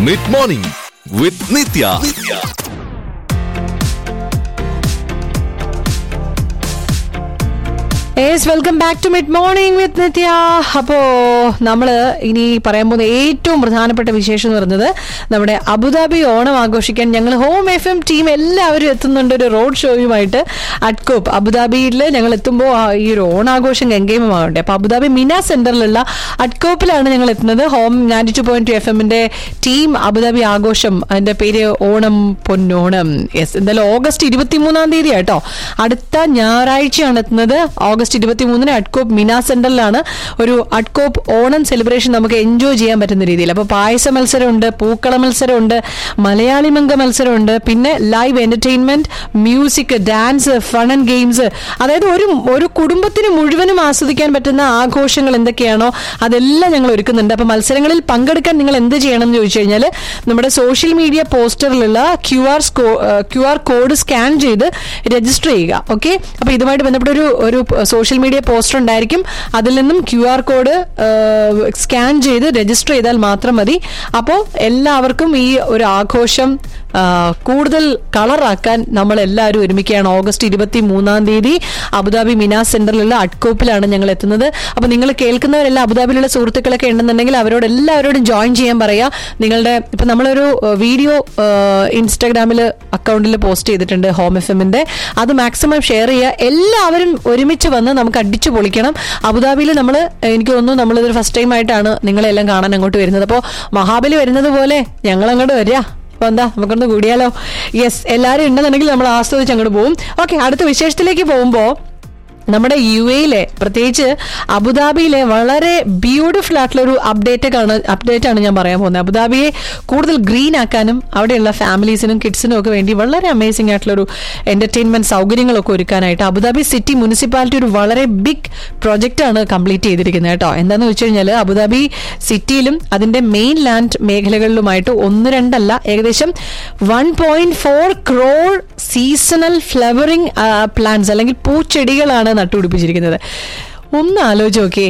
mid morning with Nithya yes welcome back to mid morning with Nithya അപ്പോ നമ്മള് ഇനി പറയാൻ പോകുന്ന ഏറ്റവും പ്രധാനപ്പെട്ട വിശേഷം എന്ന് പറയുന്നത് നമ്മുടെ അബുദാബി ഓണം ആഘോഷിക്കാൻ ഞങ്ങൾ ഹോം എഫ് എം ടീം എല്ലാവരും എത്തുന്നുണ്ട് ഒരു റോഡ് ഷോയുമായിട്ട് അഡ്കോപ്പ് അബുദാബിയിൽ ഞങ്ങൾ എത്തുമ്പോൾ ഈ ഒരു ഓണാഘോഷം ഗംഗേമമാകണ്ടേ അപ്പൊ അബുദാബി മിന സെന്ററിലുള്ള അഡ്കോപ്പിലാണ് ഞങ്ങൾ എത്തുന്നത് home ninety two point two F എമ്മിന്റെ ടീം അബുദാബി ആഘോഷം അതിന്റെ പേര് ഓണം പൊന്നോണം യെസ് എന്തായാലും ഓഗസ്റ്റ് ഇരുപത്തിമൂന്നാം തീയതി കേട്ടോ അടുത്ത ഞായറാഴ്ചയാണ് എത്തുന്നത് ഓഗസ്റ്റ് ഇരുപത്തിമൂന്നിന് അഡ്കോപ്പ് മിന സെന്ററിലാണ് ഒരു അഡ്കോപ്പ് ഓണം സെലിബ്രേഷൻ നമുക്ക് എൻജോയ് ചെയ്യാൻ പറ്റുന്ന രീതിയിൽ അപ്പോൾ പായസ മത്സരമുണ്ട് പൂക്കള മത്സരമുണ്ട് മലയാളി മംഗ മത്സരമുണ്ട് പിന്നെ live entertainment music dance fun and games അതായത് ഒരു ഒരു കുടുംബത്തിന് മുഴുവനും ആസ്വദിക്കാൻ പറ്റുന്ന ആഘോഷങ്ങൾ എന്തൊക്കെയാണോ അതെല്ലാം ഞങ്ങൾ ഒരുക്കുന്നുണ്ട് അപ്പൊ മത്സരങ്ങളിൽ പങ്കെടുക്കാൻ നിങ്ങൾ എന്ത് ചെയ്യണം എന്ന് ചോദിച്ചു കഴിഞ്ഞാൽ നമ്മുടെ സോഷ്യൽ മീഡിയ പോസ്റ്ററിലുള്ള Q R Q R code scan ചെയ്ത് രജിസ്റ്റർ ചെയ്യുക ഓക്കെ അപ്പൊ ഇതുമായിട്ട് ബന്ധപ്പെട്ട ഒരു ഒരു സോഷ്യൽ മീഡിയ പോസ്റ്റർ ഉണ്ടായിരിക്കും അതിൽ നിന്നും ക്യു ആർ കോഡ് സ്കാൻ ചെയ്ത് രജിസ്റ്റർ ചെയ്താൽ മാത്രം മതി അപ്പോൾ എല്ലാവർക്കും ഈ ഒരു ആഘോഷം ആ, കൂടുതൽ കളറാക്കാൻ നമ്മൾ എല്ലാവരും ഒരുമിക്കുകയാണ് ഓഗസ്റ്റ് ഇരുപത്തി മൂന്നാം തീയതി അബുദാബി മിന സെന്ററിലുള്ള അഡ്കോപ്പിലാണ് ഞങ്ങൾ എത്തുന്നത് അപ്പൊ നിങ്ങൾ കേൾക്കുന്നവരെല്ലാം അബുദാബിയിലുള്ള സുഹൃത്തുക്കളൊക്കെ ഉണ്ടെന്നുണ്ടെങ്കിൽ അവരോട് എല്ലാവരോടും ജോയിൻ ചെയ്യാൻ പറയാ നിങ്ങളുടെ ഇപ്പൊ നമ്മളൊരു വീഡിയോ ഇൻസ്റ്റാഗ്രാമിൽ അക്കൗണ്ടിൽ പോസ്റ്റ് ചെയ്തിട്ടുണ്ട് ഹോം എഫ് എമ്മിന്റെ അത് മാക്സിമം ഷെയർ ചെയ്യുക എല്ലാവരും ഒരുമിച്ച് വന്ന് നമുക്ക് അടിച്ചു പൊളിക്കണം അബുദാബിയിൽ നമ്മൾ എനിക്ക് തോന്നുന്നു നമ്മളിതൊരു ഫസ്റ്റ് ടൈം ആയിട്ടാണ് നിങ്ങളെല്ലാം കാണാൻ അങ്ങോട്ട് വരുന്നത് അപ്പോൾ മഹാബലി വരുന്നത് പോലെ ഞങ്ങൾ അങ്ങോട്ട് വരിക അപ്പൊ എന്താ നമുക്കൊന്ന് കൂടിയാലോ യെസ് എല്ലാവരും ഉണ്ടെന്നുണ്ടെങ്കിൽ നമ്മൾ ആസ്വദിച്ച് അങ്ങോട്ട് പോകും ഓക്കെ അടുത്ത വിശേഷത്തിലേക്ക് പോകുമ്പോൾ നമ്മുടെ യു എയിലെ പ്രത്യേകിച്ച് അബുദാബിയിലെ വളരെ ബ്യൂട്ടിഫുൾ ആയിട്ടുള്ള ഒരു അപ്ഡേറ്റ് ആണ് അപ്ഡേറ്റ് ആണ് ഞാൻ പറയാൻ പോകുന്നത് അബുദാബിയെ കൂടുതൽ ഗ്രീൻ ആക്കാനും അവിടെയുള്ള ഫാമിലീസിനും കിഡ്സിനും ഒക്കെ വേണ്ടി വളരെ അമേസിംഗ് ആയിട്ടുള്ള ഒരു എന്റർടൈൻമെന്റ് സൗകര്യങ്ങളൊക്കെ ഒരുക്കാനായിട്ട് അബുദാബി സിറ്റി മുനിസിപ്പാലിറ്റി ഒരു വളരെ ബിഗ് പ്രൊജക്റ്റ് ആണ് കംപ്ലീറ്റ് ചെയ്തിരിക്കുന്നത് കേട്ടോ എന്താണെന്ന് വെച്ച് കഴിഞ്ഞാൽ അബുദാബി സിറ്റിയിലും അതിന്റെ മെയിൻ ലാൻഡ് മേഖലകളിലുമായിട്ട് ഒന്ന് രണ്ടല്ല ഏകദേശം one point four crore seasonal flowering plants അല്ലെങ്കിൽ പൂച്ചെടികളാണ് നട്ടുപിടിപ്പിച്ചിരിക്കുന്നത് ഒന്ന് ആലോചിച്ച് നോക്കിയേ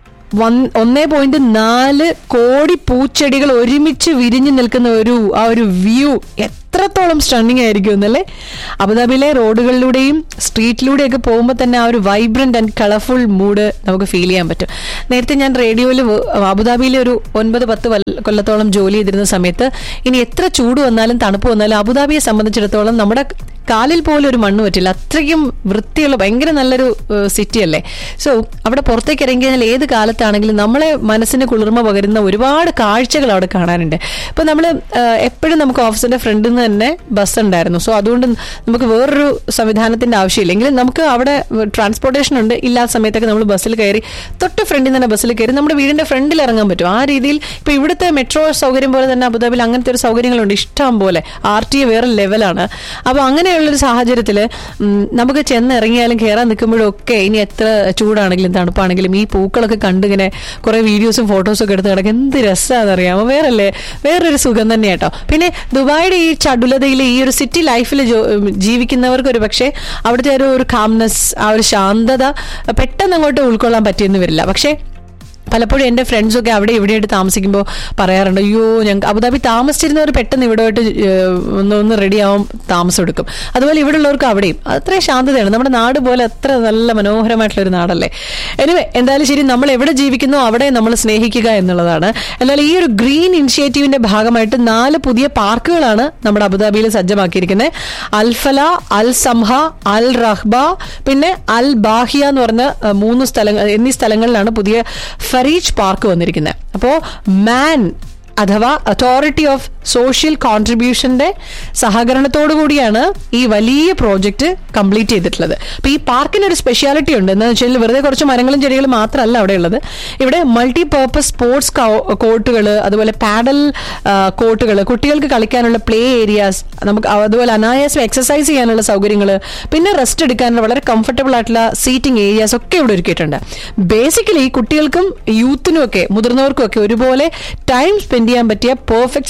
വൺ ഒന്നേ പോയിന്റ് നാല് കോടി പൂച്ചെടികൾ ഒരുമിച്ച് വിരിഞ്ഞു നിൽക്കുന്ന ഒരു ആ ഒരു വ്യൂ എത്രത്തോളം സ്റ്റണ്ണിങ് ആയിരിക്കും എന്നല്ലേ അബുദാബിയിലെ റോഡുകളിലൂടെയും സ്ട്രീറ്റിലൂടെയൊക്കെ പോകുമ്പോൾ തന്നെ ആ ഒരു വൈബ്രന്റ് ആൻഡ് കളർഫുൾ മൂഡ് നമുക്ക് ഫീൽ ചെയ്യാൻ പറ്റും നേരത്തെ ഞാൻ റേഡിയോയിൽ അബുദാബിയിലെ ഒരു ഒൻപത് പത്ത് വല്ല- കൊല്ലത്തോളം ജോലി ചെയ്തിരുന്ന സമയത്ത് ഇനി എത്ര ചൂട് വന്നാലും തണുപ്പ് വന്നാലും അബുദാബിയെ സംബന്ധിച്ചിടത്തോളം നമ്മുടെ കാലിൽ പോലും ഒരു മണ്ണ് പറ്റില്ല അത്രയ്ക്കും വൃത്തിയുള്ള ഭയങ്കര നല്ലൊരു സിറ്റി അല്ലേ സോ അവിടെ പുറത്തേക്ക് ഇറങ്ങി കഴിഞ്ഞാൽ ഏത് കാലത്താണെങ്കിലും നമ്മളെ മനസ്സിന് കുളിർമ പകരുന്ന ഒരുപാട് കാഴ്ചകൾ അവിടെ കാണാനുണ്ട് ഇപ്പൊ നമ്മൾ എപ്പോഴും നമുക്ക് ഓഫീസിന്റെ ഫ്രണ്ടിൽ നിന്ന് തന്നെ ബസ് ഉണ്ടായിരുന്നു സോ അതുകൊണ്ട് നമുക്ക് വേറൊരു സംവിധാനത്തിന്റെ ആവശ്യമില്ല എങ്കിലും നമുക്ക് അവിടെ ട്രാൻസ്പോർട്ടേഷൻ ഉണ്ട് ഇല്ലാത്ത സമയത്തൊക്കെ നമ്മൾ ബസ്സിൽ കയറി തൊട്ട് ഫ്രണ്ടിൽ തന്നെ ബസ്സിൽ കയറി നമ്മുടെ വീടിന്റെ ഫ്രണ്ടിൽ ഇറങ്ങാൻ പറ്റും ആ രീതിയിൽ ഇപ്പൊ ഇവിടുത്തെ മെട്രോ സൗകര്യം പോലെ തന്നെ അബുദാബിയിൽ അങ്ങനത്തെ ഒരു സൗകര്യങ്ങളുണ്ട് ഇഷ്ടം പോലെ ആർ ടി വേറെ ലെവലാണ് അപ്പൊ അങ്ങനെയുള്ളൊരു സാഹചര്യത്തിൽ നമുക്ക് ചെന്ന് ഇറങ്ങിയാലും കയറാൻ നിൽക്കുമ്പോഴും ഒക്കെ ഇനി എത്ര ചൂടാണെങ്കിലും തണുപ്പാണെങ്കിലും ഈ പൂക്കളൊക്കെ കണ്ടിങ്ങനെ കുറെ വീഡിയോസും ഫോട്ടോസും ഒക്കെ എടുത്ത് കിടക്കുക എന്ത് രസമാണെന്നറിയാമോ വേറല്ലേ വേറൊരു സുഖം തന്നെ കേട്ടോ പിന്നെ ദുബായിയുടെ ഈ ചടുലതയിൽ ഈ ഒരു സിറ്റി ലൈഫിൽ ജീവിക്കുന്നവർക്ക് ഒരു പക്ഷേ അവിടുത്തെ ഒരു ഒരു കാംനെസ് ആ ഒരു ശാന്തത പെട്ടെന്ന് അങ്ങോട്ട് ഉൾക്കൊള്ളാൻ പറ്റിയെന്ന് വരില്ല പക്ഷേ പലപ്പോഴും എൻ്റെ ഫ്രണ്ട്സൊക്കെ അവിടെ ഇവിടെയായിട്ട് താമസിക്കുമ്പോൾ പറയാറുണ്ട് അയ്യോ ഞങ്ങൾക്ക് അബുദാബി താമസിച്ചിരുന്നവർ പെട്ടെന്ന് ഇവിടെയായിട്ട് ഏഹ്, ഒന്ന് ഒന്ന് റെഡി ആവാൻ താമസം എടുക്കും അതുപോലെ ഇവിടെ ഉള്ളവർക്ക് അവിടെയും അത്രയും ശാന്തതയാണ് നമ്മുടെ നാട് പോലെ അത്ര നല്ല മനോഹരമായിട്ടുള്ള ഒരു നാടല്ലേ എനിവേ എന്തായാലും ശരി നമ്മൾ എവിടെ ജീവിക്കുന്നോ അവിടെ നമ്മൾ സ്നേഹിക്കുക എന്നുള്ളതാണ് എന്നാൽ ഈ ഒരു ഗ്രീൻ ഇനിഷ്യേറ്റീവിന്റെ ഭാഗമായിട്ട് നാല് പുതിയ പാർക്കുകളാണ് നമ്മുടെ അബുദാബിയിൽ സജ്ജമാക്കിയിരിക്കുന്നത് അൽഫല അൽ സംഹ അൽ റഹ്ബ പിന്നെ അൽ ബാഹിയ എന്ന് പറഞ്ഞ അഹ്, മൂന്ന് സ്ഥലങ്ങൾ എന്നീ സ്ഥലങ്ങളിലാണ് പുതിയ ഫരീജ് പാർക്ക് വന്നിരിക്കുന്നത് അപ്പോ മാൻ അഥവാ അതോറിറ്റി ഓഫ് സോഷ്യൽ കോൺട്രിബ്യൂഷന്റെ സഹകരണത്തോടു കൂടിയാണ് ഈ വലിയ പ്രോജക്റ്റ് കംപ്ലീറ്റ് ചെയ്തിട്ടുള്ളത് അപ്പൊ ഈ പാർക്കിന് ഒരു സ്പെഷ്യാലിറ്റി ഉണ്ട് എന്താണെന്ന് വെച്ചാൽ വെറുതെ കുറച്ച് മരങ്ങളും ചെടികളും മാത്രമല്ല അവിടെ ഉള്ളത് ഇവിടെ മൾട്ടി പർപ്പസ് സ്പോർട്സ് കോർട്ടുകൾ അതുപോലെ പാഡൽ കോർട്ടുകൾ കുട്ടികൾക്ക് കളിക്കാനുള്ള പ്ലേ ഏരിയാസ് നമുക്ക് അതുപോലെ അനായാസം എക്സസൈസ് ചെയ്യാനുള്ള സൗകര്യങ്ങൾ പിന്നെ റെസ്റ്റ് എടുക്കാനുള്ള വളരെ കംഫർട്ടബിൾ ആയിട്ടുള്ള സീറ്റിംഗ് ഏരിയാസ് ഒക്കെ ഇവിടെ ഒരുക്കിയിട്ടുണ്ട് ബേസിക്കലി കുട്ടികൾക്കും യൂത്തിനും ഒക്കെ മുതിർന്നവർക്കും ഒക്കെ ഒരുപോലെ ടൈം സ്പെൻഡ് ചെയ്യാൻ പറ്റിയ പെർഫെക്റ്റ് സ്പോർട്സ്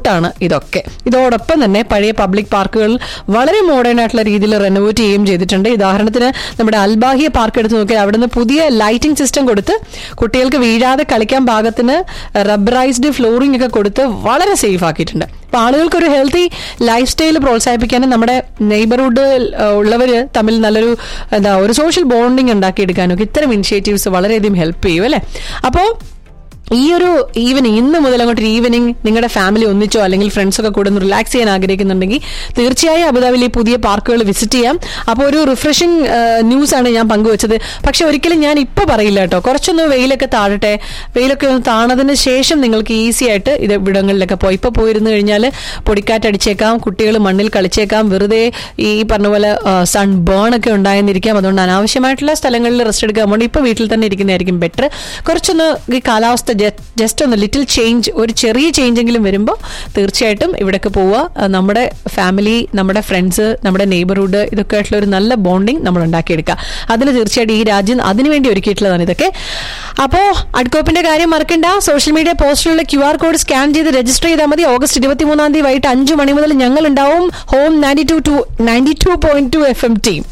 ഔട്ടാണ് ഇതൊക്കെ ഇതോടൊപ്പം തന്നെ പഴയ പബ്ലിക് പാർക്കുകൾ വളരെ മോഡേൺ ആയിട്ടുള്ള രീതിയിൽ റെനോവേറ്റ് ചെയ്യുകയും ചെയ്തിട്ടുണ്ട് ഉദാഹരണത്തിന് നമ്മുടെ അൽബാഹിയ പാർക്ക് എടുത്ത് നോക്കിയാൽ അവിടുന്ന് പുതിയ ലൈറ്റിംഗ് സിസ്റ്റം കൊടുത്ത് കുട്ടികൾക്ക് വീഴാതെ കളിക്കാൻ പാകത്തിന് റബ്ബറൈസ്ഡ് ഫ്ലോറിംഗ് ഒക്കെ കൊടുത്ത് വളരെ സേഫ് ആക്കിയിട്ടുണ്ട് അപ്പൊ ആളുകൾക്ക് ഒരു ഹെൽത്തി ലൈഫ് സ്റ്റൈൽ പ്രോത്സാഹിപ്പിക്കാനും നമ്മുടെ നെയ്ബർഹുഡ് ഉള്ളവർ തമ്മിൽ നല്ലൊരു എന്താ ഒരു സോഷ്യൽ ബോണ്ടിങ് ഉണ്ടാക്കിയെടുക്കാനും ഒക്കെ ഇത്തരം ഇനിഷ്യേറ്റീവ്സ് വളരെയധികം ഹെൽപ്പ് ചെയ്യും അല്ലേ അപ്പോൾ ഈ ഒരു ഈവനിങ് ഇന്ന് മുതൽ അങ്ങോട്ട് ഈവനിങ് നിങ്ങളുടെ ഫാമിലി ഒന്നിച്ചോ അല്ലെങ്കിൽ ഫ്രണ്ട്സ് ഒക്കെ കൂടെ ഒന്ന് റിലാക്സ് ചെയ്യാൻ ആഗ്രഹിക്കുന്നുണ്ടെങ്കിൽ തീർച്ചയായും അബുദാബിയിൽ ഈ പുതിയ പാർക്കുകൾ വിസിറ്റ് ചെയ്യാം അപ്പോൾ ഒരു റിഫ്രഷിംഗ് ന്യൂസ് ആണ് ഞാൻ പങ്കുവച്ചത് പക്ഷെ ഒരിക്കലും ഞാൻ ഇപ്പോൾ പറയില്ല കേട്ടോ കുറച്ചൊന്ന് വെയിലൊക്കെ താഴട്ടെ വെയിലൊക്കെ ഒന്ന് താണതിന് ശേഷം നിങ്ങൾക്ക് ഈസി ആയിട്ട് ഇത് ഇവിടങ്ങളിലൊക്കെ പോയി ഇപ്പോൾ പോയിരുന്നു കഴിഞ്ഞാൽ പൊടിക്കാറ്റടിച്ചേക്കാം കുട്ടികൾ മണ്ണിൽ കളിച്ചേക്കാം വെറുതെ ഈ പറഞ്ഞ പോലെ സൺ ബേൺ ഒക്കെ ഉണ്ടായെന്നിരിക്കാം അതുകൊണ്ട് അനാവശ്യമായിട്ടുള്ള സ്ഥലങ്ങളിൽ റെസ്റ്റ് എടുക്കാൻ വേണ്ടി ഇപ്പോൾ വീട്ടിൽ തന്നെ ഇരിക്കുന്നതായിരിക്കും ബെറ്റർ കുറച്ചൊന്ന് ഈ കാലാവസ്ഥ ജസ്റ്റ് ഒന്ന് ലിറ്റിൽ ചേഞ്ച് ഒരു ചെറിയ ചേഞ്ച് എങ്കിലും വരുമ്പോൾ തീർച്ചയായിട്ടും ഇവിടേക്ക് പോവുക ആ, നമ്മുടെ ഫാമിലി നമ്മുടെ ഫ്രണ്ട്സ് നമ്മുടെ നെയ്ബർഹുഡ് ഇതൊക്കെ ആയിട്ടുള്ള ഒരു നല്ല ബോണ്ടിങ് നമ്മൾ ഉണ്ടാക്കിയെടുക്കുക അതിന് തീർച്ചയായിട്ടും ഈ രാജ്യം അതിനുവേണ്ടി ഒരുക്കിയിട്ടുള്ളതാണ് ഇതൊക്കെ അപ്പോൾ അഡ്കോപ്പിന്റെ കാര്യം മറക്കണ്ട സോഷ്യൽ മീഡിയ പോസ്റ്റിലുള്ള ക്യു ആർ കോഡ് സ്കാൻ ചെയ്ത് രജിസ്റ്റർ ചെയ്താൽ മതി ഓഗസ്റ്റ് ഇരുപത്തി മൂന്നാം തീയതി വൈകിട്ട് അഞ്ചു മണി മുതൽ ഞങ്ങൾ ഉണ്ടാവും home ninety two two ninety two point two F M team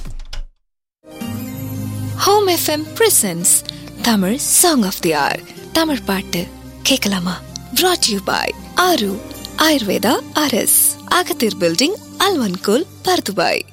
home FM presents Tamil song of the hour Tamil பாட்டு கேட்கலாமா brought யூ பாய் ஆரு ஆயுர்வேதா ஆர்எஸ் அகத்தீர் பில்டிங் அல்வன்கோல் பர்துபாய்